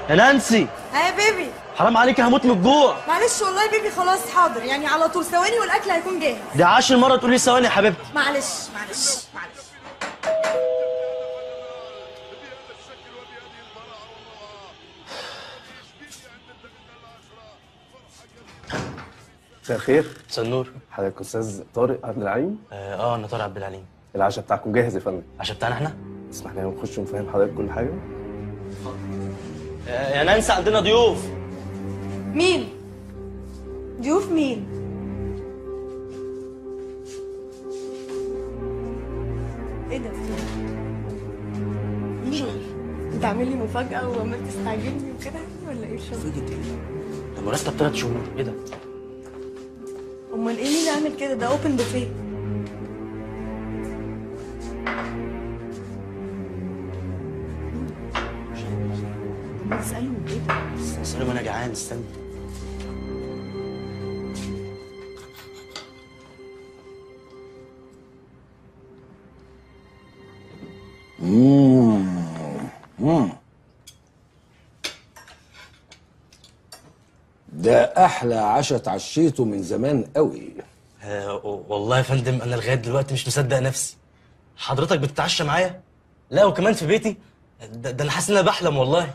يا نانسي ها بيبي حرام عليك هموت من الجوع معلش والله يا بيبي خلاص حاضر يعني على طول ثواني والاكل هيكون جاهز دي عاشر مره تقولي ثواني يا حبيبتي معلش معلش معلش مساء الخير مساء النور حضرتك استاذ طارق عبد العليم اه آه، انا طارق عبد العليم العشاء بتاعكم جاهز يا فندم عشان بتاعنا احنا تسمح لنا نخش ونفهم حضرتك كل حاجه آه، يا نانسي عندنا ضيوف مين ضيوف مين ايه ده مين انت عامل لي مفاجأة وعمال تستعجلني وكده ولا ايه الشغل؟ فاجئت ايه ده مرتب ثلاث شهور ايه ده امال ايه مين اللي عامل كده ده اوبن بوفيه اسأله ايه ده؟ سلام انا جعان استنى ده احلى عشاء اتعشيته من زمان قوي آه والله يا فندم انا لغايه دلوقتي مش مصدق نفسي حضرتك بتتعشى معايا لا وكمان في بيتي ده, ده انا حاسس ان انا بحلم والله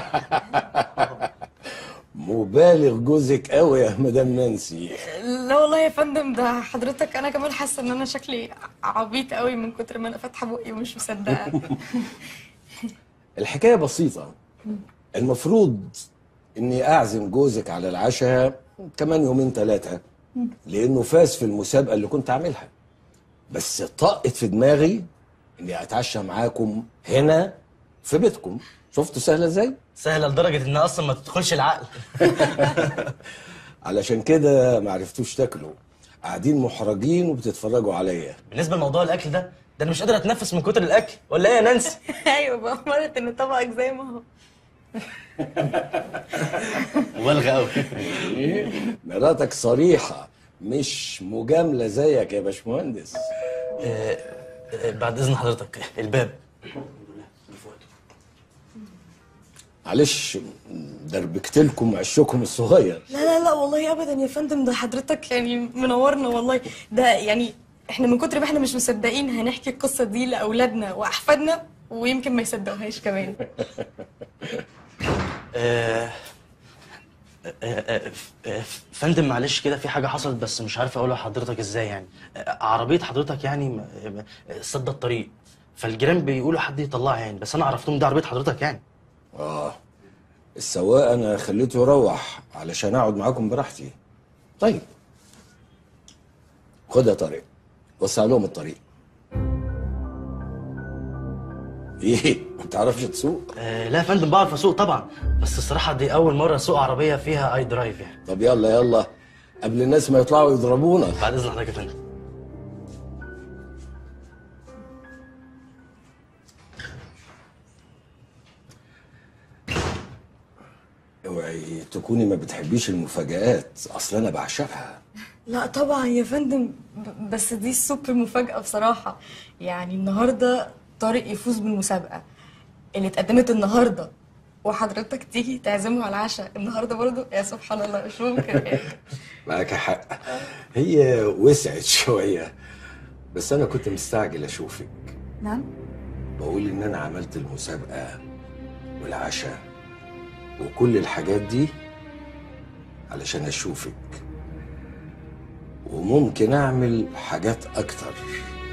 مبالغ جوزك قوي يا مدام نانسي لا والله يا فندم ده حضرتك انا كمان حاسه ان انا شكلي عبيط قوي من كتر ما انا فاتحه بقي ومش مصدقه الحكايه بسيطه المفروض اني اعزم جوزك على العشاء كمان يومين ثلاثه لانه فاز في المسابقه اللي كنت عاملها بس طقت في دماغي اني اتعشى معاكم هنا في بيتكم شفتوا سهله ازاي سهله لدرجه انها اصلا ما تدخلش العقل علشان كده ما عرفتوش تاكلوا قاعدين محرجين وبتتفرجوا عليا بالنسبه لموضوع الاكل ده ده انا مش قادر اتنفس من كتر الاكل ولا ايه يا نانسي ايوه بأمرت ان طبقك زي ما هو مبالغه قوي مراتك صريحه مش مجامله زيك يا باشمهندس بعد اذن حضرتك الباب معلش دربكت لكم عشكم الصغير لا لا لا والله ابدا يا فندم ده حضرتك يعني منورنا والله ده يعني احنا من كتر ما احنا مش مصدقين هنحكي القصه دي لاولادنا واحفادنا ويمكن ما يصدقوهاش كمان آه، آه، آه، آه، فندم معلش كده في حاجه حصلت بس مش عارف اقولها لحضرتك ازاي يعني آه، عربيه حضرتك يعني م- م- سد الطريق فالجيران بيقولوا حد يطلعها يعني بس انا عرفتهم دي عربيه حضرتك يعني اه السواق انا خليته يروح علشان اقعد معاكم براحتي طيب خد يا طارق وسع لهم الطريق ايه ما بتعرفش تسوق آه، لا يا فندم بعرف اسوق طبعا بس الصراحه دي اول مره اسوق عربيه فيها اي درايف يعني طب يلا يلا قبل الناس ما يطلعوا يضربونا بعد اذن حضرتك يا فندم اوعي تكوني ما بتحبيش المفاجآت اصل انا بعشقها لا طبعا يا فندم ب- بس دي السوبر مفاجأة بصراحة يعني النهاردة طارق يفوز بالمسابقة اللي اتقدمت النهاردة وحضرتك تيجي تعزمه على العشاء النهاردة برضو يا سبحان الله مش ممكن يعني معاك حق هي وسعت شويه بس انا كنت مستعجل اشوفك نعم بقول ان انا عملت المسابقه والعشاء وكل الحاجات دي علشان اشوفك وممكن اعمل حاجات اكتر